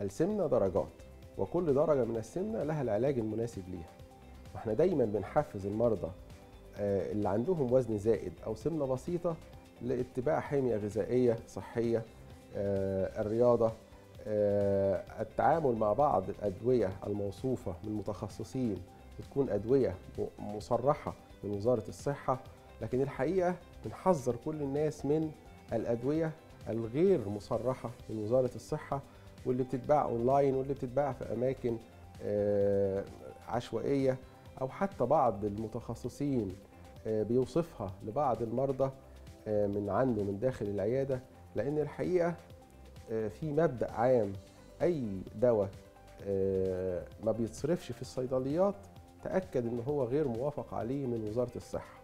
السمنه درجات وكل درجه من السمنه لها العلاج المناسب ليها واحنا دايما بنحفز المرضى آه، اللي عندهم وزن زائد او سمنه بسيطه لاتباع حميه غذائيه صحيه آه، الرياضه آه، التعامل مع بعض الادويه الموصوفه من متخصصين بتكون ادويه م- مصرحه من وزاره الصحه لكن الحقيقه بنحذر كل الناس من الادويه الغير مصرحه من وزاره الصحه واللي بتتباع اونلاين واللي بتتباع في اماكن آه، عشوائيه او حتى بعض المتخصصين آه، بيوصفها لبعض المرضى آه، من عنده من داخل العياده لان الحقيقه آه، في مبدا عام اي دواء آه، ما بيتصرفش في الصيدليات تاكد ان هو غير موافق عليه من وزاره الصحه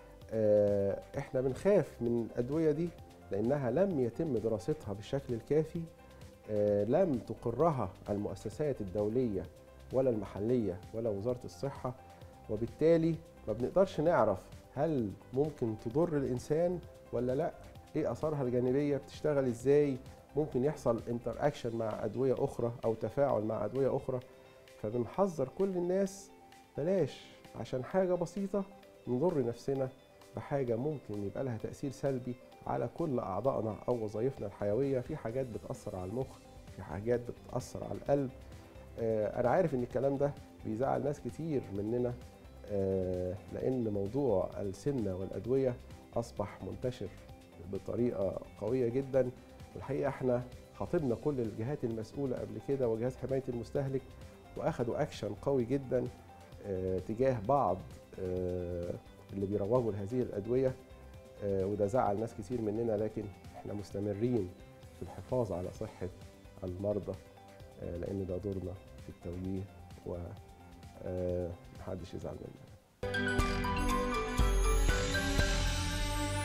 آه، احنا بنخاف من الادويه دي لانها لم يتم دراستها بالشكل الكافي آه، لم تقرها المؤسسات الدوليه ولا المحليه ولا وزاره الصحه وبالتالي ما بنقدرش نعرف هل ممكن تضر الانسان ولا لا ايه اثارها الجانبيه بتشتغل ازاي ممكن يحصل انتر اكشن مع ادويه اخرى او تفاعل مع ادويه اخرى فبنحذر كل الناس بلاش عشان حاجه بسيطه نضر نفسنا بحاجه ممكن يبقى لها تاثير سلبي على كل اعضائنا او وظائفنا الحيويه في حاجات بتاثر على المخ في حاجات بتاثر على القلب آه، انا عارف ان الكلام ده بيزعل ناس كتير مننا آه، لان موضوع السمنه والادويه اصبح منتشر بطريقه قويه جدا والحقيقه احنا خاطبنا كل الجهات المسؤوله قبل كده وجهاز حمايه المستهلك واخدوا اكشن قوي جدا آه، تجاه بعض آه، اللي بيروجوا لهذه الادويه آه، وده زعل ناس كتير مننا لكن احنا مستمرين في الحفاظ على صحه المرضى آه، لان ده دورنا في التوجيه ومحدش يزعل مننا